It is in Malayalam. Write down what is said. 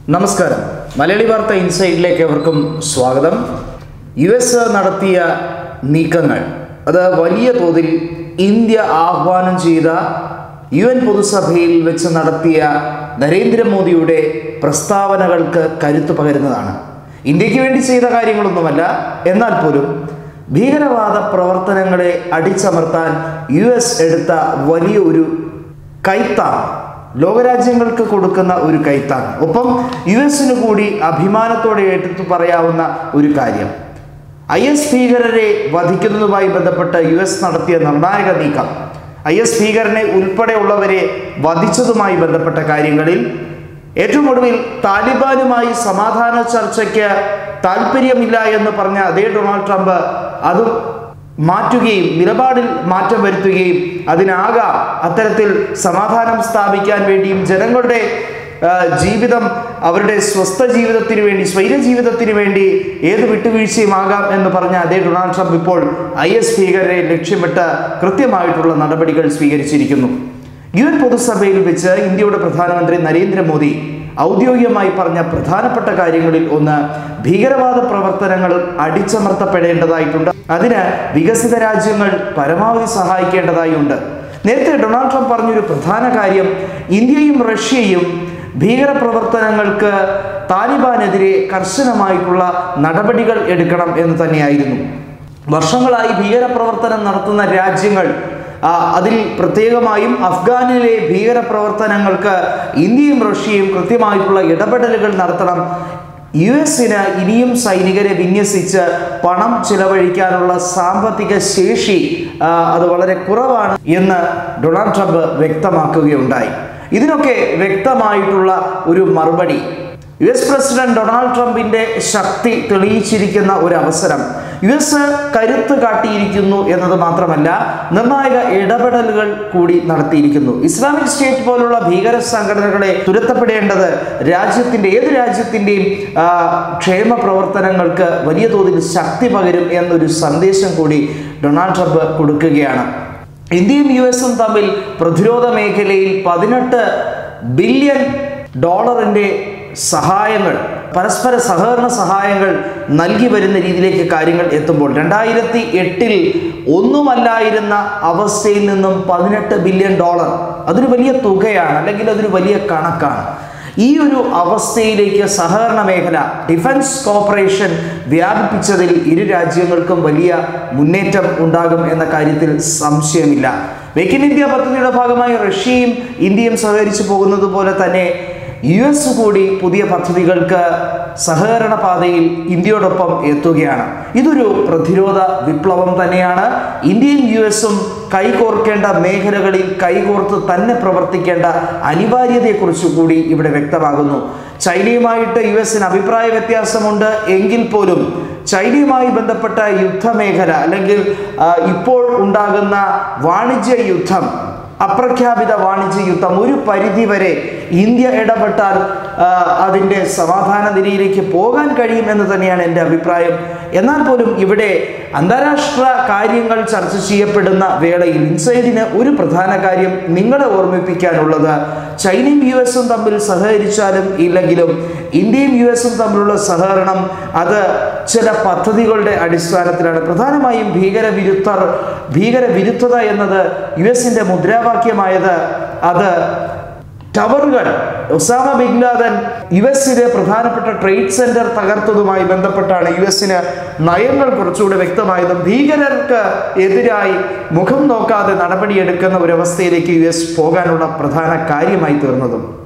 നമസ്കാരം മലയാളി വാർത്ത ഇൻസൈഡിലേക്ക് എവർക്കും സ്വാഗതം യു എസ് നടത്തിയ നീക്കങ്ങൾ അത് വലിയ തോതിൽ ഇന്ത്യ ആഹ്വാനം ചെയ്ത യു എൻ പൊതുസഭയിൽ വെച്ച് നടത്തിയ നരേന്ദ്രമോദിയുടെ പ്രസ്താവനകൾക്ക് കരുത്ത് പകരുന്നതാണ് ഇന്ത്യക്ക് വേണ്ടി ചെയ്ത കാര്യങ്ങളൊന്നുമല്ല എന്നാൽ പോലും ഭീകരവാദ പ്രവർത്തനങ്ങളെ അടിച്ചമർത്താൻ യു എസ് എടുത്ത വലിയ ഒരു കൈത്താണ് ലോകരാജ്യങ്ങൾക്ക് കൊടുക്കുന്ന ഒരു കൈത്താണ് ഒപ്പം യു എസിന് കൂടി അഭിമാനത്തോടെ എടുത്തു പറയാവുന്ന ഒരു കാര്യം ഐ എസ് ഭീകരരെ വധിക്കുന്നതുമായി ബന്ധപ്പെട്ട് യു എസ് നടത്തിയ നിർണായക നീക്കം ഐ എസ് ഭീകരനെ ഉൾപ്പെടെയുള്ളവരെ വധിച്ചതുമായി ബന്ധപ്പെട്ട കാര്യങ്ങളിൽ ഏറ്റവും ഒടുവിൽ താലിബാനുമായി സമാധാന ചർച്ചയ്ക്ക് താല്പര്യമില്ല എന്ന് പറഞ്ഞ അതേ ഡൊണാൾഡ് ട്രംപ് അതും മാറ്റുകയും നിലപാടിൽ മാറ്റം വരുത്തുകയും അതിനാകാം അത്തരത്തിൽ സമാധാനം സ്ഥാപിക്കാൻ വേണ്ടിയും ജനങ്ങളുടെ ആ, ജീവിതം അവരുടെ സ്വസ്ഥ ജീവിതത്തിന് വേണ്ടി സ്വൈര ജീവിതത്തിന് വേണ്ടി ഏത് വിട്ടുവീഴ്ചയും ആകാം എന്ന് പറഞ്ഞ അതേ ഡൊണാൾഡ് ട്രംപ് ഇപ്പോൾ ഐ എസ് ഭീകരരെ ലക്ഷ്യമിട്ട് കൃത്യമായിട്ടുള്ള നടപടികൾ സ്വീകരിച്ചിരിക്കുന്നു യു എൻ പൊതുസഭയിൽ വെച്ച് ഇന്ത്യയുടെ പ്രധാനമന്ത്രി നരേന്ദ്രമോദി ഔദ്യോഗികമായി പറഞ്ഞ പ്രധാനപ്പെട്ട കാര്യങ്ങളിൽ ഒന്ന് ഭീകരവാദ പ്രവർത്തനങ്ങൾ അടിച്ചമർത്തപ്പെടേണ്ടതായിട്ടുണ്ട് അതിന് വികസിത രാജ്യങ്ങൾ പരമാവധി സഹായിക്കേണ്ടതായുണ്ട് നേരത്തെ ഡൊണാൾഡ് ട്രംപ് പറഞ്ഞൊരു പ്രധാന കാര്യം ഇന്ത്യയും റഷ്യയും ഭീകരപ്രവർത്തനങ്ങൾക്ക് താലിബാനെതിരെ കർശനമായിട്ടുള്ള നടപടികൾ എടുക്കണം എന്ന് തന്നെയായിരുന്നു വർഷങ്ങളായി ഭീകരപ്രവർത്തനം നടത്തുന്ന രാജ്യങ്ങൾ ആ, അതിൽ പ്രത്യേകമായും അഫ്ഗാനിലെ ഭീകരപ്രവർത്തനങ്ങൾക്ക് ഇന്ത്യയും റഷ്യയും കൃത്യമായിട്ടുള്ള ഇടപെടലുകൾ നടത്തണം യു എസിന് ഇനിയും സൈനികരെ വിന്യസിച്ച് പണം ചിലവഴിക്കാനുള്ള സാമ്പത്തിക ശേഷി ആ, അത് വളരെ കുറവാണ് എന്ന് ഡൊണാൾഡ് ട്രംപ് വ്യക്തമാക്കുകയുണ്ടായി ഇതിനൊക്കെ വ്യക്തമായിട്ടുള്ള ഒരു മറുപടി യു എസ് പ്രസിഡന്റ് ഡൊണാൾഡ് ട്രംപിന്റെ ശക്തി തെളിയിച്ചിരിക്കുന്ന ഒരു അവസരം യു എസ് കരുത്ത് കാട്ടിയിരിക്കുന്നു എന്നത് മാത്രമല്ല നിർണായക ഇടപെടലുകൾ കൂടി നടത്തിയിരിക്കുന്നു ഇസ്ലാമിക് സ്റ്റേറ്റ് പോലുള്ള ഭീകര സംഘടനകളെ തുരത്തപ്പെടേണ്ടത് രാജ്യത്തിന്റെ ഏത് രാജ്യത്തിന്റെയും ആ, ക്ഷേമ പ്രവർത്തനങ്ങൾക്ക് വലിയ തോതിൽ ശക്തി പകരും എന്നൊരു സന്ദേശം കൂടി ഡൊണാൾഡ് ട്രംപ് കൊടുക്കുകയാണ് ഇന്ത്യയും യു എസും തമ്മിൽ പ്രതിരോധ മേഖലയിൽ പതിനെട്ട് ബില്യൺ ഡോളറിന്റെ സഹായങ്ങൾ പരസ്പര സഹകരണ സഹായങ്ങൾ നൽകി വരുന്ന രീതിയിലേക്ക് കാര്യങ്ങൾ എത്തുമ്പോൾ രണ്ടായിരത്തി എട്ടിൽ ഒന്നുമല്ലായിരുന്ന അവസ്ഥയിൽ നിന്നും പതിനെട്ട് ബില്യൺ ഡോളർ അതൊരു വലിയ തുകയാണ് അല്ലെങ്കിൽ അതൊരു വലിയ കണക്കാണ് ഈ ഒരു അവസ്ഥയിലേക്ക് സഹകരണ മേഖല ഡിഫൻസ് കോർപ്പറേഷൻ വ്യാപിപ്പിച്ചതിൽ ഇരു രാജ്യങ്ങൾക്കും വലിയ മുന്നേറ്റം ഉണ്ടാകും എന്ന കാര്യത്തിൽ സംശയമില്ല മേക്ക് ഇൻ ഇന്ത്യ പദ്ധതിയുടെ ഭാഗമായി റഷ്യയും ഇന്ത്യയും സഹകരിച്ചു പോകുന്നത് പോലെ തന്നെ യു എസ് കൂടി പുതിയ പദ്ധതികൾക്ക് സഹകരണ പാതയിൽ ഇന്ത്യയോടൊപ്പം എത്തുകയാണ് ഇതൊരു പ്രതിരോധ വിപ്ലവം തന്നെയാണ് ഇന്ത്യയും യു എസും കൈകോർക്കേണ്ട മേഖലകളിൽ കൈകോർത്ത് തന്നെ പ്രവർത്തിക്കേണ്ട അനിവാര്യതയെക്കുറിച്ച് കൂടി ഇവിടെ വ്യക്തമാകുന്നു ചൈനയുമായിട്ട് യു എസിന് അഭിപ്രായ വ്യത്യാസമുണ്ട് എങ്കിൽ പോലും ചൈനയുമായി ബന്ധപ്പെട്ട യുദ്ധമേഖല അല്ലെങ്കിൽ ആ, ഇപ്പോൾ ഉണ്ടാകുന്ന വാണിജ്യ യുദ്ധം അപ്രഖ്യാപിത വാണിജ്യ യുദ്ധം ഒരു പരിധിവരെ ഇന്ത്യ ഇടപെട്ടാൽ ആ, അതിൻ്റെ സമാധാന നിലയിലേക്ക് പോകാൻ കഴിയുമെന്ന് തന്നെയാണ് എൻ്റെ അഭിപ്രായം എന്നാൽ പോലും ഇവിടെ അന്താരാഷ്ട്ര കാര്യങ്ങൾ ചർച്ച ചെയ്യപ്പെടുന്ന വേളയിൽ ഇൻസൈഡിന് ഒരു പ്രധാന കാര്യം നിങ്ങളെ ഓർമ്മിപ്പിക്കാനുള്ളത് ചൈനയും യു എസും തമ്മിൽ സഹകരിച്ചാലും ഇല്ലെങ്കിലും ഇന്ത്യയും യു എസും തമ്മിലുള്ള സഹകരണം അത് ചില പദ്ധതികളുടെ അടിസ്ഥാനത്തിലാണ് പ്രധാനമായും ഭീകരവിരുദ്ധർ ഭീകരവിരുദ്ധത എന്നത് യു എസിൻ്റെ മുദ്രാവാക്യമായത് അത് ടവറുകൾ ഒസാമ ബിൻ ലാദൻ യു എസിലെ പ്രധാനപ്പെട്ട ട്രേഡ് സെന്റർ തകർത്തതുമായി ബന്ധപ്പെട്ടാണ് യു എസിന് നയങ്ങൾ കുറച്ചുകൂടെ വ്യക്തമായതും ഭീകരർക്ക് എതിരായി മുഖം നോക്കാതെ നടപടിയെടുക്കുന്ന ഒരവസ്ഥയിലേക്ക് യു എസ് പോകാനുള്ള പ്രധാന കാര്യമായി തീർന്നതും